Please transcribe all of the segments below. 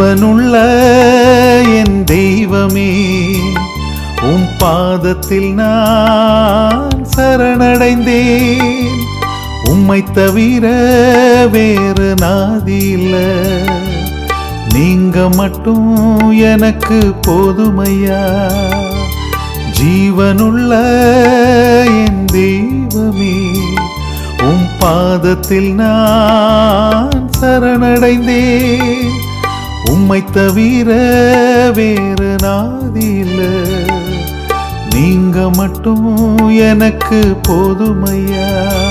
ஜீவனுள்ள என் தெய்வமே உம் பாதத்தில் நான் சரணடைந்தேன் உம்மை தவிர வேறு நாதி இல்ல நீங்க மட்டும் எனக்கு போதுமையா ஜீவனுள்ள என் தெய்வமே உம் பாதத்தில் நான் சரணடைந்தேன் உம்மை தவிர வேறு நாதி இல்ல நீங்க மட்டும் எனக்கு போதுமையா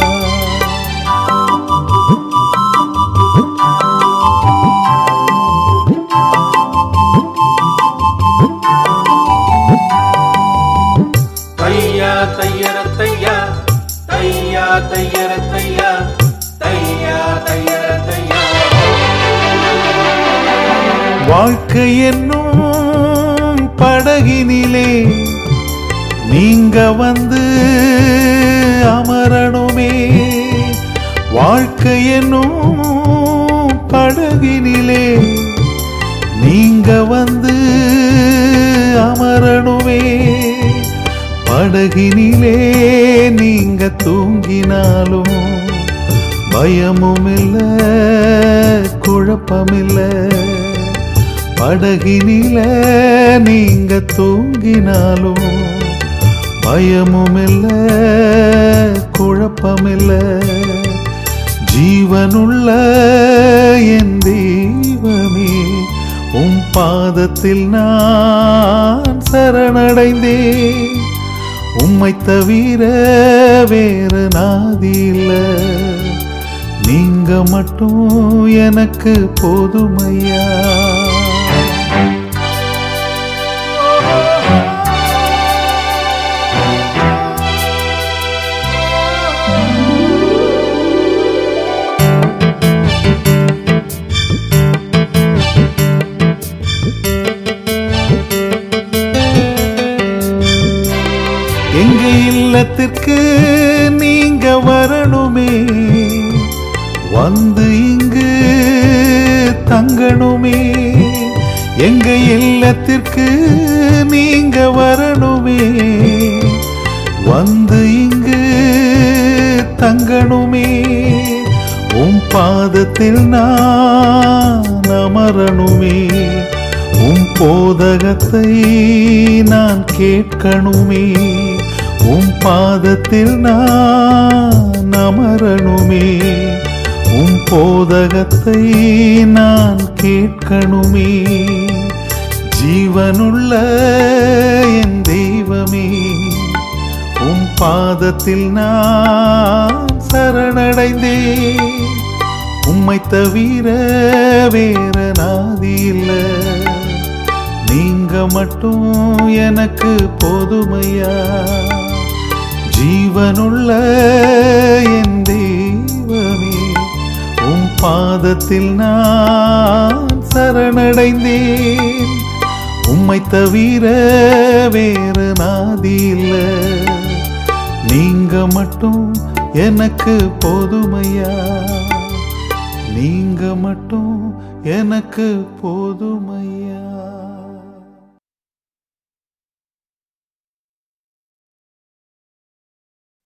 தையா தையர தையா தையா தையர தையா தையா தையர தையா வாழ்க்கை என்னும் படகினிலே நீங்க வந்து அமரணுமே வாழ்க்கை என்னும் படகினிலே நீங்க வந்து அமரணுமே படகினிலே நீங்க தூங்கினாலும் பயமும் இல்ல குழப்பமில்ல படகினில நீங்க தூங்கினாலும் பயமும் இல்ல குழப்பமில்ல ஜீவனுள்ள என் தெய்வமே உம் பாதத்தில் நான் சரணடைந்தேன் உம்மை தவிர வேறு நாதி இல்ல நீங்க மட்டும் எனக்கு போதுமையா எங்க இல்லத்திற்கு நீங்க வரணுமே வந்து இங்கு தங்கணுமே எங்க இல்லத்திற்கு நீங்க வரணுமே வந்து இங்கு தங்கணுமே உம் பாதத்தில் நான் அமரணுமே உம் போதகத்தை நான் கேட்கணுமே உம் பாதத்தில் நான் அமரணுமே உம் போதகத்தை நான் கேட்கணுமே ஜீவனுள்ள என் தெய்வமே உம் பாதத்தில் நான் சரணடைந்தேன் உம்மை தவிர வேற நாதி இல்ல நீங்க மட்டும் எனக்கு போதுமையா ஜீவனுள்ள என் தெய்வமே உம் பாதத்தில் நான் சரணடைந்தேன் உம்மை தவிர வேறு நாதி இல்ல நீங்க மட்டும் எனக்கு போதுமையா நீங்க மட்டும் எனக்கு போதுமையா